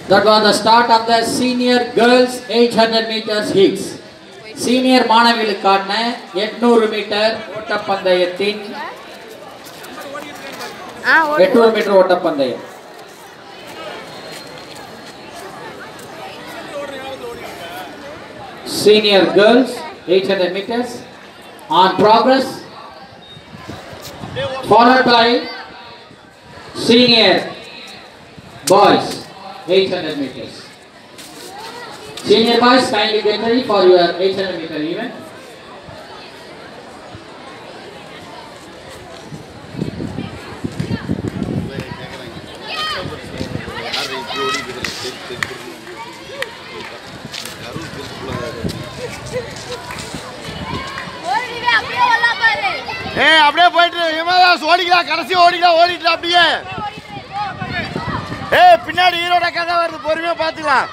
That was the start of the senior girls 800 meters heats. Senior மாணவிகளுக்கான 800 metre ஓட்டப்பந்தயத்தின் ஆ ஓடு 800 மீட்டர் ஓட்டப்பந்தயம் senior girls 800 meters on progress followed by senior boys 800 meters senior boys kindly get ready for your 800 meter event ஓடிடுவே அப்படியே வரலாம் பாரு ஏய் அப்படியே போயிட்டு இவன் ஓடிக்கலாம் கடைசி ஓடிக்கலாம் ஓடிட்டு அப்படியே ஏய் பின்னாடி ஈரோட கதை வருது பொறுமையா பாத்துக்கலாம்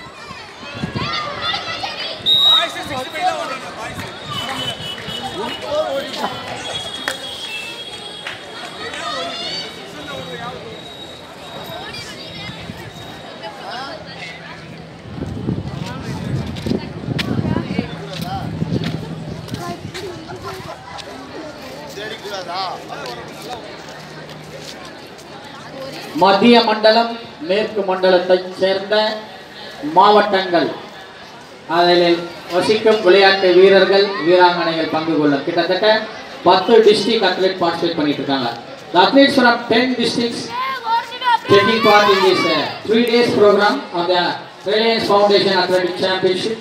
மத்திய மண்டலம் மேற்கு மண்டலத்தைச் சேர்ந்த மாவட்டங்கள் அதில் வசிக்கும் விளையாட்டு வீரர்கள் வீராங்கனைகள் பங்கு கொள்ளும் கிட்டத்தட்ட பத்து டிஸ்ட்ரிக்ட் அத்லெட் பார்ட்டிசிபேட் பண்ணிட்டு இருக்காங்க The athletes from 10 districts taking part in this uh, three days program on the Reliance Foundation Athletic Championship.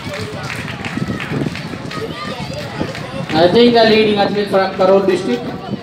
I think the leading athlete from Karol district